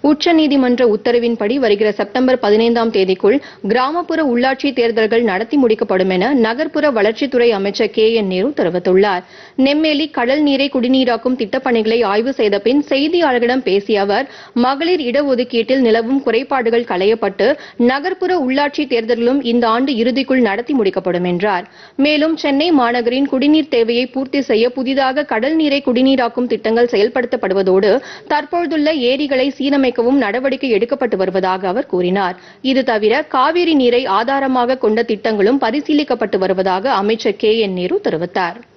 உச்சநீதிமன்ற உத்தரவின்படி வருகிற செப்டம்பர் பதினைந்தாம் தேதிக்குள் கிராமப்புற உள்ளாட்சி தேர்தல்கள் நடத்தி முடிக்கப்படும் என நகர்ப்புற வளர்ச்சித்துறை அமைச்சர் கே என் நேரு தெரிவித்துள்ளார் நெம்மேலி கடல் நீரை குடிநீராக்கும் திட்டப்பணிகளை ஆய்வு செய்த பின் செய்தியாளர்களிடம் பேசிய அவர் மகளிர் இடஒதுக்கீட்டில் நிலவும் குறைபாடுகள் களையப்பட்டு நகர்ப்புற உள்ளாட்சி தேர்தல்களும் இந்த ஆண்டு இறுதிக்குள் நடத்தி முடிக்கப்படும் என்றார் மேலும் சென்னை மாநகரின் குடிநீர் தேவையை பூர்த்தி செய்ய புதிதாக கடல் நீரை குடிநீராக்கும் திட்டங்கள் செயல்படுத்தப்படுவதோடு தற்பொழுதுள்ள ஏரிகளை சீரமைக்கவும் நடவடிக்கை எடுக்கப்பட்டு வருவதாக அவர் கூறினார் இது தவிர காவிரி நீரை ஆதாரமாக கொண்ட திட்டங்களும் பரிசீலிக்கப்பட்டு வருவதாக அமைச்சர் கே என் நேரு தெரிவித்தார்